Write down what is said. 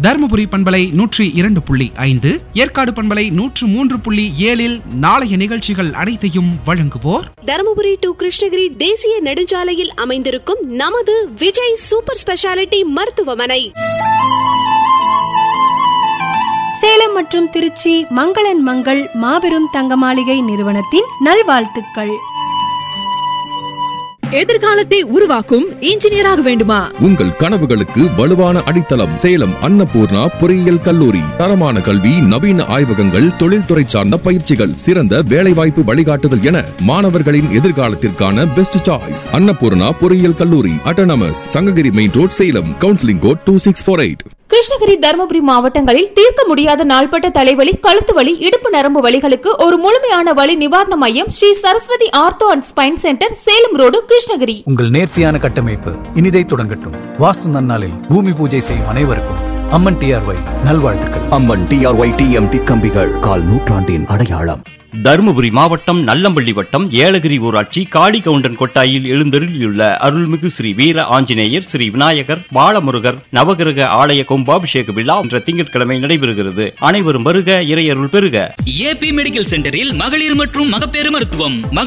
தருமபுரி பண்பலை நூற்றி இரண்டு புள்ளி ஐந்து ஏற்காடு பண்பலை நூற்று மூன்று புள்ளி ஏழில் நாளைய நிகழ்ச்சிகள் அனைத்தையும் வழங்குவோர் தருமபுரி டு கிருஷ்ணகிரி தேசிய நெடுஞ்சாலையில் அமைந்திருக்கும் நமது விஜய் சூப்பர் ஸ்பெஷாலிட்டி மருத்துவமனை சேலம் மற்றும் திருச்சி மங்களன் மங்கள் மாபெரும் தங்க மாளிகை நிறுவனத்தின் நல்வாழ்த்துக்கள் எதிர்காலத்தை உருவாக்கும் இன்ஜினியராக வேண்டுமா உங்கள் கனவுகளுக்கு வலுவான அடித்தளம் சேலம் அன்னபூர்ணா பொறியியல் கல்லூரி தரமான கல்வி நவீன ஆய்வகங்கள் தொழில்துறை சார்ந்த பயிற்சிகள் சிறந்த வேலைவாய்ப்பு வழிகாட்டுதல் என மாணவர்களின் எதிர்காலத்திற்கான பெஸ்ட் சாய்ஸ் அன்னபூர்ணா பொறியியல் கல்லூரி autonomous Sankagiri main road Salem counselling code two six four eight Krishnagiri Dharmapuri மாவட்டங்களில் தீர்க்க முடியாத நாள்பட்ட தலைவலி கழுத்து வலி இடுப்பு நரம்பு வலிகளுக்கு ஒரு முழுமையான வலி நிவாரண மையம் Sri Saraswathi ortho and spine centre Salem road Krishnagiri உங்கள் நேர்த்தியான கட்டமைப்பு இனிதை தொடங்கட்டும் வாஸ்து நன்னாளில் பூமி பூஜை செய்யும் அனைவருக்கும் அம்மன் டிஆர்ஒய் நல்வாழ்த்துக்கள் அம்மன் டிஆர்ஒய் டிஎம்டி கம்பிகள் கால் நூற்றாண்டின் அடையாளம் தருமபுரி மாவட்டம் நல்லம்பள்ளி வட்டம் ஏலகிரி ஊராட்சி காளிகவுண்டன் கொட்டாயில் எழுந்தருளியுள்ள அருள்மிகு ஸ்ரீ வீர ஆஞ்சநேயர் ஸ்ரீ விநாயகர் பாலமுருகர் நவகிரக ஆலய கும்பாபிஷேக விழா என்ற திங்கட்கிழமை நடைபெறுகிறது அனைவரும் வருக இறையருள் பெறுக ஏபி மெடிக்கல் சென்டரில் மகளிர் மற்றும் மகப்பேறு மருத்துவம்